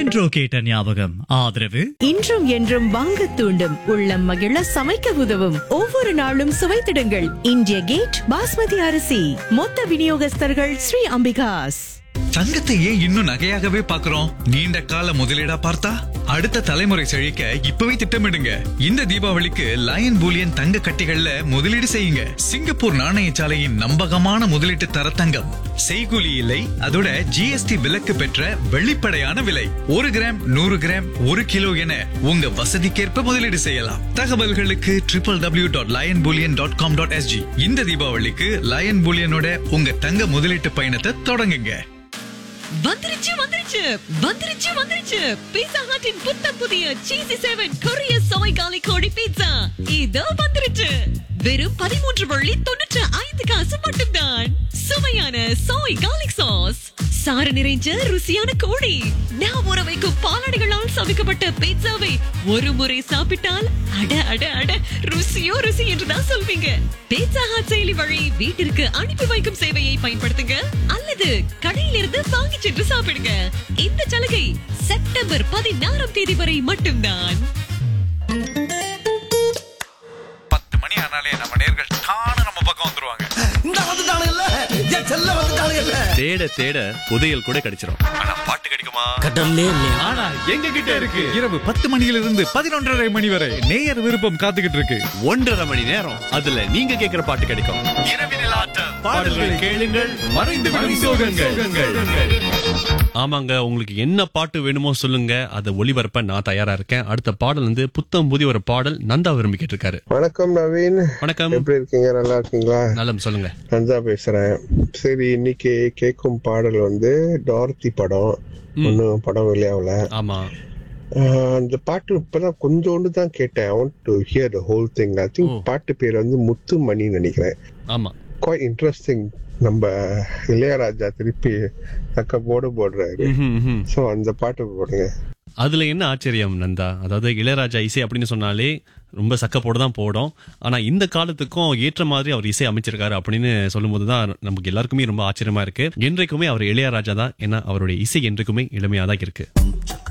என்றோ கேட்ட ஞாபகம் ஆதரவு இன்றும் என்றும் வாங்க தூண்டும் உள்ளம் மகிழ சமைக்க உதவும் ஒவ்வொரு நாளும் சுவைத்திடுங்கள் இந்திய கேட் பாஸ்மதி அரிசி மொத்த விநியோகஸ்தர்கள் ஸ்ரீ அம்பிகாஸ் தங்கத்தை ஏன் இன்னும் நகையாகவே பார்க்கிறோம் நீண்ட கால முதலீடா பார்த்தா அடுத்த தலைமுறை செழிக்க இப்பவே திட்டமிடுங்க இந்த தீபாவளிக்கு லயன் பூலியன் தங்க கட்டிகள்ல முதலீடு செய்யுங்க சிங்கப்பூர் நாணயசாலையின் நம்பகமான முதலீட்டு தர தங்கம் செய்கூலி இல்லை அதோட ஜிஎஸ்டி விலக்கு பெற்ற வெளிப்படையான விலை ஒரு கிராம் நூறு கிராம் ஒரு கிலோ என உங்க வசதிக்கேற்ப முதலீடு செய்யலாம் தகவல்களுக்கு triple W dot Lion Bullion dot com dot SG இந்த தீபாவளிக்கு லயன் பூலியனோட உங்க தங்க முதலீட்டு பயணத்தை தொடங்குங்க வந்துருச்சு வந்துருச்சு வந்துருச்சு வந்துருச்சு பீட்சா ஹட்டின் புத்தம் புதிய சீசி செவன் கொரிய சமைக்காலி கோழி பீட்சா இதோ வந்துருச்சு வெறும் பதிமூன்று வள்ளி தொண்ணூற்று ஐந்து காசு மட்டும்தான் சுவையான சோய் கார்லிக் சாஸ் சாறு நிறைஞ்ச ருசியான கோழி நான் ஊற வைக்கும் பாலாடைகளால் சமைக்கப்பட்ட பீட்சாவை ஒரு முறை சாப்பிட்டால் அட அட அட ருசியோ ருசி என்றுதான் சொல்வீங்க பீட்சா ஹாட் செயலி வழி வீட்டிற்கு அனுப்பி வைக்கும் சேவையை பயன்படுத்துங்க அல்லது கடையிலிருந்து வாங்கி சென்று சாப்பிடுங்க இந்த சலுகை செப்டம்பர் பதினாறாம் தேதி வரை மட்டும்தான் பத்து மணி ஆனாலே நம்ம நேர்கள் தானே நம்ம பக்கம் வந்துருவாங்க இந்த வந்துட்டானுங்கல்ல என் செல்ல வந்துட்டானுங்கல்ல தேட தேட புதையல் கூட கிடைச்சிரும் ஆனா பாட்டு கிடைக்குமா கடல்லே இல்லையா ஆனா எங்க கிட்ட இருக்கு இரவு பத்து மணியிலிருந்து பதினொன்றரை மணி வரை நேயர் விருப்பம் காத்துக்கிட்டு இருக்கு ஒன்றரை மணி நேரம் அதுல நீங்க கேக்குற பாட்டு கிடைக்கும் இரவினில் ஆட்டம் பாடல்கள் கேளுங்கள் மறைந்து விடும் சோகங்கள் ஆமாங்க உங்களுக்கு என்ன பாட்டு வேணுமோ சொல்லுங்க அதை ஒளிபரப்ப நான் தயாரா இருக்கேன் அடுத்த பாடல் வந்து புத்தம் புதிய ஒரு பாடல் நந்தா விரும்பி கேட்டிருக்காரு வணக்கம் நவீன் வணக்கம் எப்படி இருக்கீங்க நல்லா இருக்கீங்களா நலம் சொல்லுங்க நந்தா பேசுறேன் சரி இன்னைக்கு கேட்கும் பாடல் வந்து டார்த்தி படம் ஒன்னும் படம் வெளியாகல ஆமா ஆஹ் அந்த பாட்டு இப்பதான் கொஞ்சோண்டு தான் கேட்டேன் I want to hear the whole thing I think oh. பாட்டு பேர் வந்து முத்துமணின்னு நினைக்கிறேன் ஆமா குவாய்ட் இன்ட்ரெஸ்டிங் நம்ம இளையராஜா திருப்பி தக்க போடு போடுறாரு ம்ஹும், ம்ஹும். சோ அந்த பாட்டு போடுங்க அதுல என்ன ஆச்சரியம் நந்தா அதாவது இளையராஜா இசை அப்படின்னு சொன்னாலே ரொம்ப சக்கப்போடு தான் போடும் ஆனா இந்த காலத்துக்கும் ஏற்ற மாதிரி அவர் இசை அமைச்சிருக்காரு அப்படின்னு சொல்லும்போது தான் நமக்கு எல்லாருக்குமே ரொம்ப ஆச்சரியமா இருக்கு என்றைக்குமே அவர் இளையராஜா தான் ஏன்னா அவருடைய இசை என்றைக்குமே இளமையா தான் இருக்கு